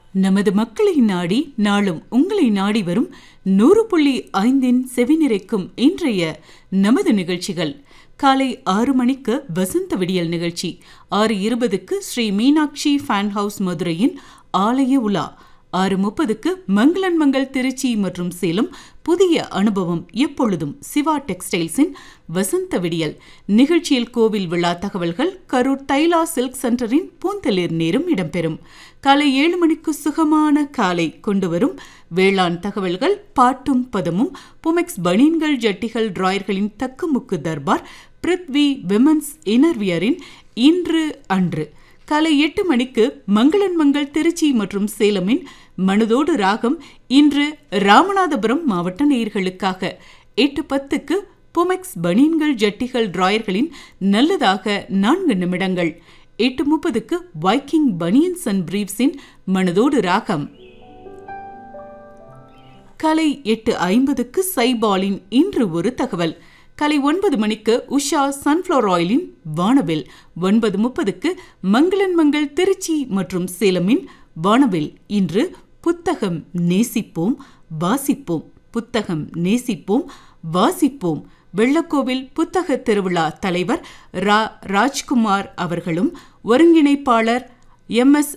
நமது மக்களை நாடி நாளும் உங்களை நாடி வரும் நூறு புள்ளி ஐந்தின் செவிநிறைக்கும் இன்றைய நமது நிகழ்ச்சிகள் காலை ஆறு மணிக்கு வசந்த விடியல் நிகழ்ச்சி ஆறு இருபதுக்கு ஸ்ரீ மீனாட்சி ஃபேன் ஹவுஸ் மதுரையின் ஆலய உலா ஆறு முப்பதுக்கு மங்களன் மங்கள் திருச்சி மற்றும் சேலம் புதிய அனுபவம் எப்பொழுதும் சிவா டெக்ஸ்டைல்ஸின் வசந்த விடியல் நிகழ்ச்சியில் கோவில் விழா தகவல்கள் கரூர் தைலா சில்க் சென்டரின் பூந்தளிர் நேரம் இடம்பெறும் காலை ஏழு மணிக்கு சுகமான காலை கொண்டு வரும் வேளாண் தகவல்கள் பாட்டும் பதமும் புமெக்ஸ் பனீன்கள் ஜட்டிகள் டிராயர்களின் தக்குமுக்கு தர்பார் பிருத்வி விமன்ஸ் இனர்வியரின் இன்று அன்று காலை எட்டு மணிக்கு மங்களன் மங்கள் திருச்சி மற்றும் சேலமின் மனதோடு ராகம் இன்று ராமநாதபுரம் மாவட்ட நேயர்களுக்காக எட்டு பத்துக்கு புமெக்ஸ் பனீன்கள் ஜட்டிகள் டிராயர்களின் நல்லதாக நான்கு நிமிடங்கள் எட்டு முப்பதுக்கு வைக்கிங் பனியன்ஸ் அண்ட் பிரீவ்ஸின் மனதோடு ராகம் கலை எட்டு ஐம்பதுக்கு சைபாலின் இன்று ஒரு தகவல் கலை ஒன்பது மணிக்கு உஷா சன்ஃப்ளவர் ஆயிலின் வானவில் ஒன்பது முப்பதுக்கு மங்களன் மங்கள் திருச்சி மற்றும் சேலமின் வானவில் இன்று புத்தகம் நேசிப்போம் வாசிப்போம் புத்தகம் நேசிப்போம் வாசிப்போம் வெள்ளக்கோவில் புத்தக திருவிழா தலைவர் ரா ராஜ்குமார் அவர்களும் ஒருங்கிணைப்பாளர் எம் எஸ்